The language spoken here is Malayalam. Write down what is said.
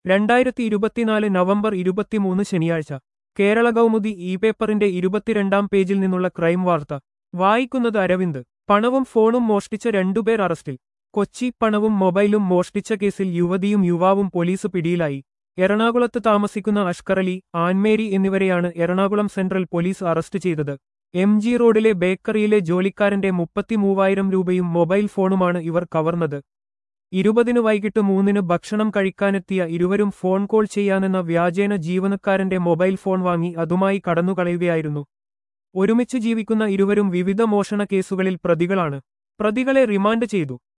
രണ്ടായിരത്തി ഇരുപത്തിനാല് നവംബർ ഇരുപത്തിമൂന്ന് ശനിയാഴ്ച കേരള കൗമുദി ഇ പേപ്പറിന്റെ ഇരുപത്തിരണ്ടാം പേജിൽ നിന്നുള്ള ക്രൈം വാർത്ത വായിക്കുന്നത് അരവിന്ദ് പണവും ഫോണും മോഷ്ടിച്ച രണ്ടുപേർ അറസ്റ്റിൽ കൊച്ചി പണവും മൊബൈലും മോഷ്ടിച്ച കേസിൽ യുവതിയും യുവാവും പോലീസ് പിടിയിലായി എറണാകുളത്ത് താമസിക്കുന്ന അഷ്കറലി ആൻമേരി എന്നിവരെയാണ് എറണാകുളം സെൻട്രൽ പോലീസ് അറസ്റ്റ് ചെയ്തത് എം ജി റോഡിലെ ബേക്കറിയിലെ ജോലിക്കാരന്റെ മുപ്പത്തിമൂവായിരം രൂപയും മൊബൈൽ ഫോണുമാണ് ഇവർ കവർന്നത് ഇരുപതിന് വൈകിട്ട് മൂന്നിന് ഭക്ഷണം കഴിക്കാനെത്തിയ ഇരുവരും ഫോൺ കോൾ ചെയ്യാനെന്ന വ്യാജേന ജീവനക്കാരന്റെ മൊബൈൽ ഫോൺ വാങ്ങി അതുമായി കടന്നുകളയുകയായിരുന്നു ഒരുമിച്ച് ജീവിക്കുന്ന ഇരുവരും വിവിധ മോഷണ കേസുകളിൽ പ്രതികളാണ് പ്രതികളെ റിമാൻഡ് ചെയ്തു